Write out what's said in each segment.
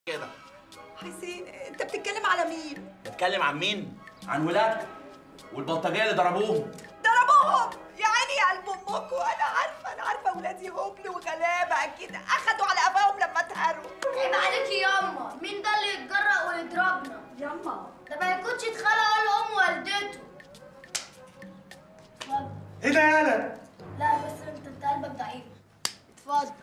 كده حسين انت بتتكلم على مين بتكلم عن مين؟ عن ولادكم والبلطجيه اللي ضربوهم ضربوهم يا عيني يا قلب امكم انا عارفه انا عارفه ولادي هبل وغلابه اكيد اخدوا على قفاهم لما اتهروا عيب عليكي ياما مين ده اللي يتجرأ ويضربنا يما ده ما يكونش اتخلق ولا ام والدته اتفضل ايه ده يالا لا بس انت انت قلبك ضعيف اتفضل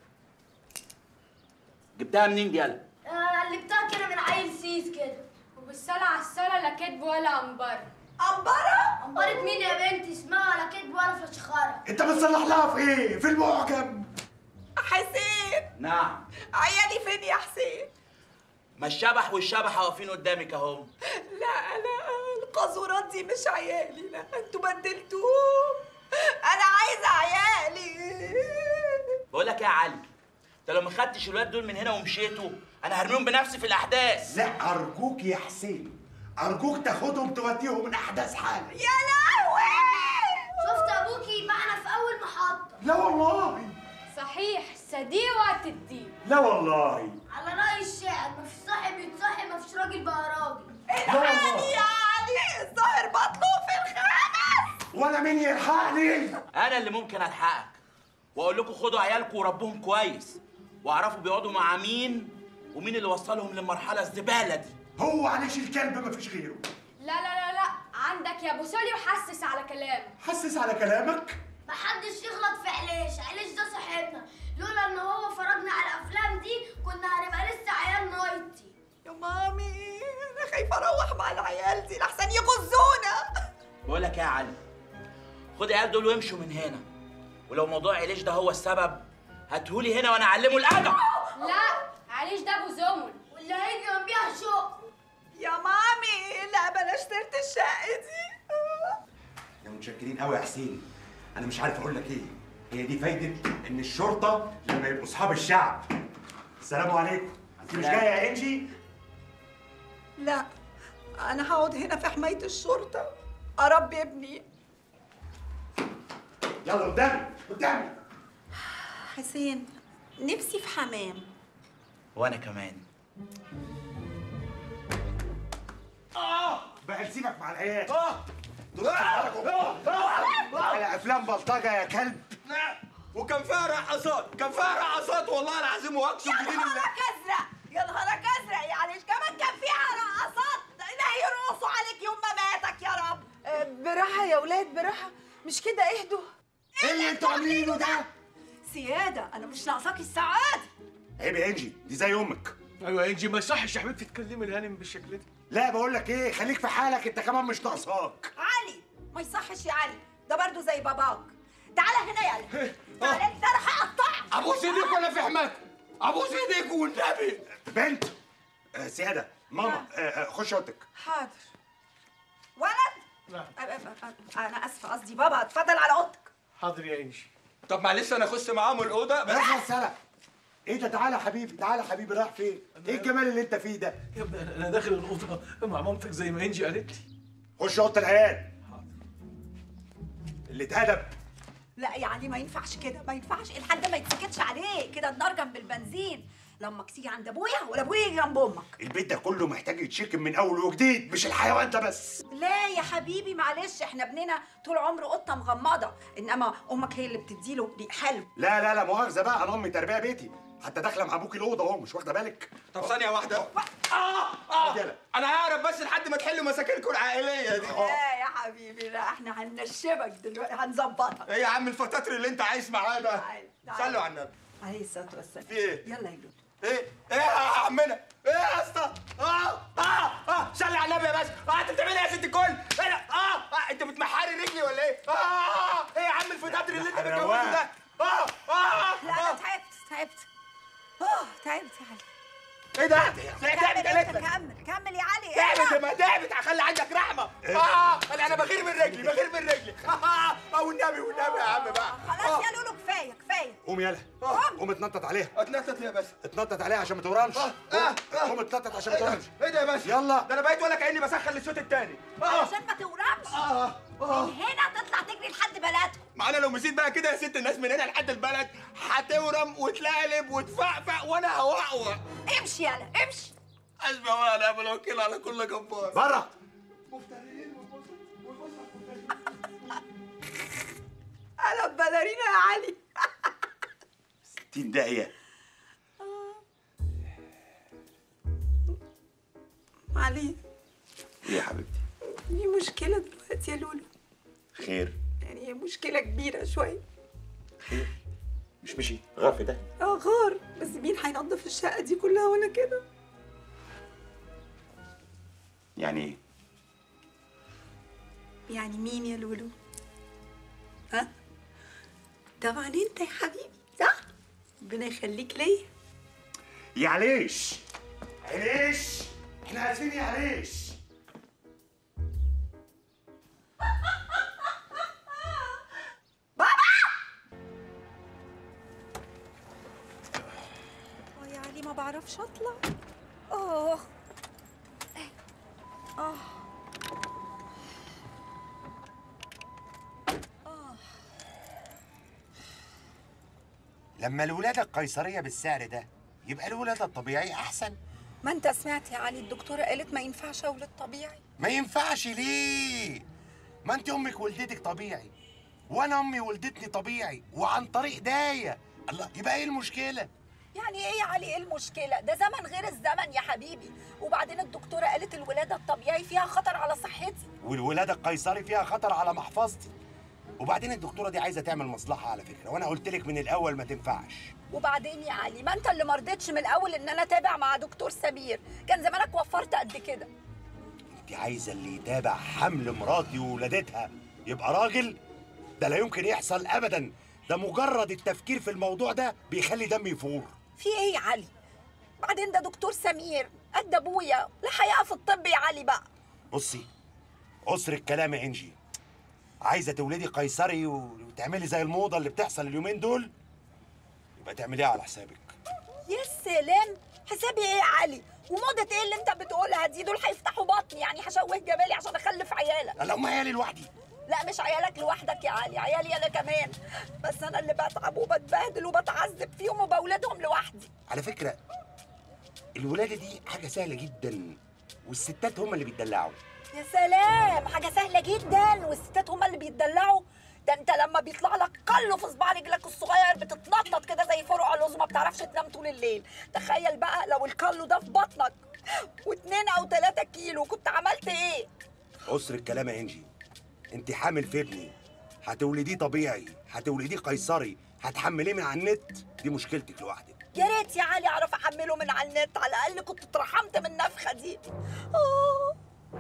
جبتها منين دي يالا؟ آه، قلبتها كده من عيل سيس كده وبالصلاة على الصلاة لا كدب ولا عنبر أمبرة قنبرة مين يا بنتي اسمها ولا كدب ولا فشخرة انت بتصلح لها في ايه في المعجم حسين نعم عيالي فين يا حسين ما الشبح والشبحه واقفين قدامك اهو لا لا القاذورات دي مش عيالي لا انتوا بدلتوهم انا عايزه عيالي بقول لك ايه يا علي انت لو ما خدتش الولاد دول من هنا ومشيتوا انا هرميهم بنفسي في الاحداث لا ارجوك يا حسين ارجوك تاخدهم توديهم من احداث حاجه يا لهوي شفت ابوكي معنا في اول محطة لا والله صحيح صديق وقت الدين لا والله على رأي الشاعر مفيش صاحب يتصاحب مفيش راجل بقى راجل الحقني يا علي الظاهر بطلوه في الخامس ولا مين يلحقني انا اللي ممكن الحقك واقول لكم خدوا عيالكم وربوهم كويس واعرفوا بيقعدوا مع مين ومين اللي وصلهم للمرحله الزباله دي هو عليش الكلب مفيش غيره لا لا لا لا عندك يا ابو سولي وحسس على كلامه حسس على كلامك محدش يغلط في عليش عليش ده صاحبنا لولا ان هو فرجنا على الافلام دي كنا هنبقى لسه عيال نايتي يا مامي انا خايفه اروح مع العيال دي لحسن يغزونا بقول لك ايه يا علي خد العيال دول وامشوا من هنا ولو موضوع علاج ده هو السبب هاتهولي هنا وانا اعلمه الادب لا عليش ده ابو زمل واللي هيجي جنبيها شوق يا مامي لا بلاش سيره الشقه دي يا متشكرين قوي يا حسين انا مش عارف اقول لك ايه هي دي فايده ان الشرطه لما يبقوا اصحاب الشعب السلام عليكم انت مش جايه يا انجي لا انا هقعد هنا في حمايه الشرطه اربي ابني يلا قدامي قدامي حسين نفسي في حمام وانا كمان بقى سيبك مع العيال على افلام بلطجه يا كلب وكان فيها رقصات كان فيها رقصات والله العظيم واقسم يا بدين الله نهارك ازرق يا نهارك ازرق يعني كمان كان فيها رقصات لا يرقصوا عليك يوم ما ماتك يا رب براحة يا ولاد براحة مش كده اهدوا ايه اللي انتوا عاملينه ده سياده انا مش ناقصاك السعاده عيب يا انجي دي زي امك ايوه يا انجي ما يصحش يا حبيبتي تكلمي الهانم بالشكل ده لا بقول لك ايه خليك في حالك انت كمان مش ناقصاك علي ما يصحش يا علي ده برضه زي باباك تعالى هنا يا علي تعالى انت انا هقطعك ابوس ايديك ولا في حماك ابوس ايديك والنبي بنت آه سياده ماما آه آه خش اوضتك حاضر ولد نعم. أ- أ- أ- انا اسفه قصدي بابا اتفضل على اوضتك حاضر يا انجي طب معلش انا اخش معاهم الاوضه بس بس سلام ايه ده تعالى يا حبيبي تعالى يا حبيبي رايح فين ايه الجمال اللي انت فيه ده يا ابني انا أنا داخل الاوضه مع مامتك زي ما انجي قالت لي خش اوضه العيال اللي اتهدب لا يعني ما ينفعش كده ما ينفعش الحال ده ما يتسكتش عليه كده النار جنب البنزين لما تيجي عند ابويا ولا ابويا يجي جنب امك البيت ده كله محتاج يتشكل من اول وجديد مش الحيوان ده بس لا يا حبيبي معلش احنا ابننا طول عمره قطه مغمضه انما امك هي اللي بتديله ريق حلو لا لا لا مؤاخذه بقى انا امي تربيه بيتي حتى داخله مع ابوكي الاوضه اهو مش واخده بالك طب ثانيه واحده اه اه يلا. انا هعرف بس لحد ما تحلوا مشاكلكم العائليه دي لا يا حبيبي لا احنا هننشبك دلوقتي هنظبطك ايه يا عم الفتاتر اللي انت عايش معاه ده تعال، تعال. صلوا على النبي عليه الصلاه والسلام في ايه يلا يا لولو ايه ايه يا عمنا ايه يا اسطى اه اه اه صلي على النبي يا باشا اه انت بتعمل ايه يا ست الكل ايه ده؟ اه اه انت بتمحري رجلي ولا ايه اه ايه يا عم الفتاتر اللي انت أنا متجوزه رواق. ده اه اه لا انا تعبت تعبت اه تعبت يا علي ايه ده لا كمل تعبت انت قالت لك كمل كمل يا علي تعبت يا ما تعبت هخلي عندك رحمه اه انا انا بغير من رجلي بغير من رجلي اه اه والنبي والنبي يا عم بقى خلاص يا لولو كفايه كفايه قوم يلا قوم اتنطط عليها اتنطط يا باشا اتنطط عليها عشان ما تورمش آه، آه، آه. قوم اتنطط عشان ما ايه ده تورمش ايه ده يا باشا يلا. ده انا بقيت ولا كاني بسخن للشوط الثاني اه عشان ما تورمش اه اه من هنا تطلع تجري لحد بلدكم ما انا لو مشيت بقى كده يا ست الناس من هنا لحد البلد هتورم وتلقلب وتفقفق وانا هوقوق امشي يلا امشي حسبي الله ونعم الوكيل على كل جبار بره انا باليرينا يا علي 60 دقيقة علي ايه يا حبيبتي دي مشكلة دلوقتي يا لولو خير يعني هي مشكلة كبيرة شوية خير مش مشي غرف ده اه غار بس مين هينضف الشقة دي كلها وانا كده يعني ايه يعني مين يا لولو ها طبعا انت يا حبيبي صح ربنا يخليك ليا يا عليش عليش احنا اسفين يا عليش اه يا علي ما بعرفش اطلع اه لما الولادة القيصرية بالسعر ده يبقى الولادة الطبيعي أحسن ما انت سمعت يا علي الدكتوره قالت ما ينفعش اولد طبيعي ما ينفعش ليه؟ ما انت امك ولدتك طبيعي وانا امي ولدتني طبيعي وعن طريق داية الله يبقى ايه المشكلة؟ يعني ايه يا علي ايه المشكله ده زمن غير الزمن يا حبيبي وبعدين الدكتوره قالت الولاده الطبيعي فيها خطر على صحتي والولادة القيصري فيها خطر على محفظتي وبعدين الدكتورة دي عايزة تعمل مصلحة على فكرة وانا قلت لك من الاول ما تنفعش وبعدين يا علي ما انت اللي مرضتش من الاول ان انا اتابع مع دكتور سمير كان زمانك وفرت قد كده انت عايزة اللي يتابع حمل مراتي وولادتها يبقى راجل ده لا يمكن يحصل ابدا ده مجرد التفكير في الموضوع ده بيخلي دمي يفور في ايه يا علي بعدين ده دكتور سمير قد ابويا لا حقيقه في الطب يا علي بقى بصي قصر الكلام يا انجي عايزه تولدي قيصري وتعملي زي الموضه اللي بتحصل اليومين دول يبقى تعمليها على حسابك يا سلام حسابي ايه يا علي وموضة ايه اللي انت بتقولها دي دول هيفتحوا بطني يعني هشوه جمالي عشان اخلف عيالك لا ما عيالي لوحدي لا مش عيالك لوحدك يا علي عيالي انا كمان بس انا اللي بتعب وبتبهدل وبتعذب فيهم وبولدهم لوحدي على فكره الولاده دي حاجه سهله جدا والستات هم اللي بيتدلعوا يا سلام حاجه سهله جدا والستات هما اللي بيتدلعوا ده انت لما بيطلع لك قلو في صباع رجلك الصغير بتتنطط كده زي فرع اللوز ما بتعرفش تنام طول الليل تخيل بقى لو القلو ده في بطنك واتنين او تلاتة كيلو كنت عملت ايه قصر الكلام يا انجي انت حامل في ابني هتولديه طبيعي هتولديه قيصري هتحمليه من على النت دي مشكلتك لوحدك يا ريت يا علي اعرف احمله من على النت على الاقل كنت اترحمت من النفخه دي آه.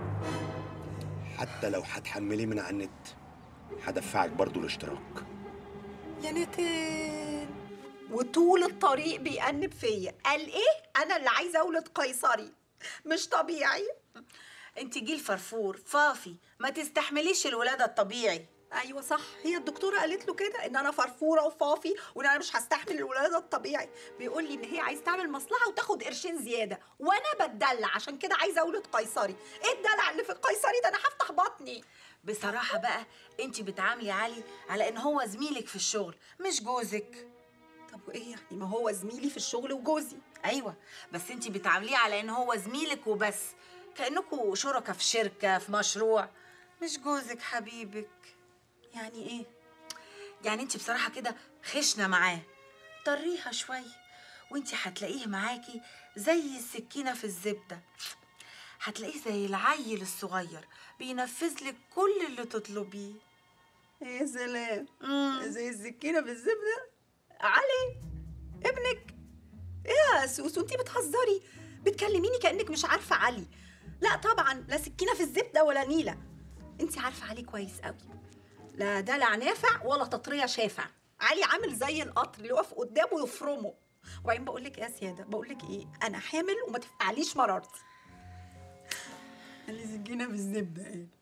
حتى لو هتحمليه من على النت هدفعك برضو الاشتراك يا نتين وطول الطريق بيأنب فيا قال ايه انا اللي عايزه اولد قيصري مش طبيعي انت جيل فرفور فافي ما تستحمليش الولاده الطبيعي ايوه صح هي الدكتوره قالت له كده ان انا فرفوره وفافي وان انا مش هستحمل الولاده الطبيعي بيقول لي ان هي عايز تعمل مصلحه وتاخد قرشين زياده وانا بتدلع عشان كده عايزه اولد قيصري ايه الدلع اللي في القيصري ده انا هفتح بطني بصراحه بقى انت بتعاملي علي على ان هو زميلك في الشغل مش جوزك طب وايه يعني ما هو زميلي في الشغل وجوزي ايوه بس انت بتعامليه على ان هو زميلك وبس كانكوا شركاء في شركه في مشروع مش جوزك حبيبك يعني ايه يعني انت بصراحه كده خشنه معاه طريها شويه وانت هتلاقيه معاكي زي السكينه في الزبده هتلاقيه زي العيل الصغير بينفذ لك كل اللي تطلبيه يا سلام مم. زي السكينه في الزبده علي ابنك ايه يا سوسو انتي بتهزري بتكلميني كانك مش عارفه علي لا طبعا لا سكينه في الزبده ولا نيله انتي عارفه علي كويس قوي لا دلع نافع ولا تطريه شافع علي عامل زي القطر اللي واقف قدامه يفرمه وبعدين بقول لك ايه يا سياده بقول لك ايه انا حامل وما تفقعليش مرارتي قال لي سكينه في الزبده ايه